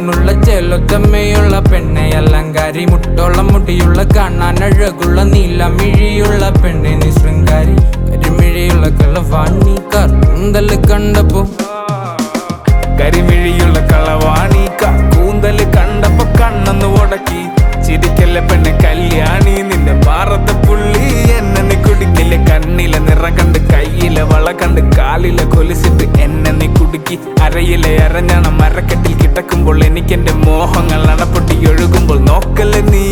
ചൂണുള്ള ചെലത്തമ്മയുള്ള പെണ്ണെ അലങ്കാരി മുട്ടോള്ള മുടിയുള്ള കാണാൻ അഴകുള്ള നീലമിഴിയുള്ള പെണ്ണെ നീ ശൃംഗാരി കരിമിഴിയുള്ള കളവാണി കറുന്തൽ കണ്ടപ്പോ കരിമിഴിയുള്ള കളവാണി ക- കൂന്തല് കണ്ടപ്പോ കണ്ണൊന്ന് ഉടക്കി ചിരിക്കല്ല പെണ്ണ് കല്യാണി നിന്റെ പാറത്തെ പുള്ളി എന്നെ നീ കുടുക്കില്ല കണ്ണിലെ നിറം കണ്ട് കയ്യിലെ വള കണ്ട് കാലിലെ കൊലിച്ചിട്ട് എന്നെ നീ കുടുക്കി അരയിലെ അരഞ്ഞാണ് മരക്കെട്ടിൽ കിടക്കുമ്പോൾ എനിക്ക് എന്റെ മോഹങ്ങൾ അണപ്പൊട്ടി ഒഴുകുമ്പോൾ നോക്കല്ലേ നീ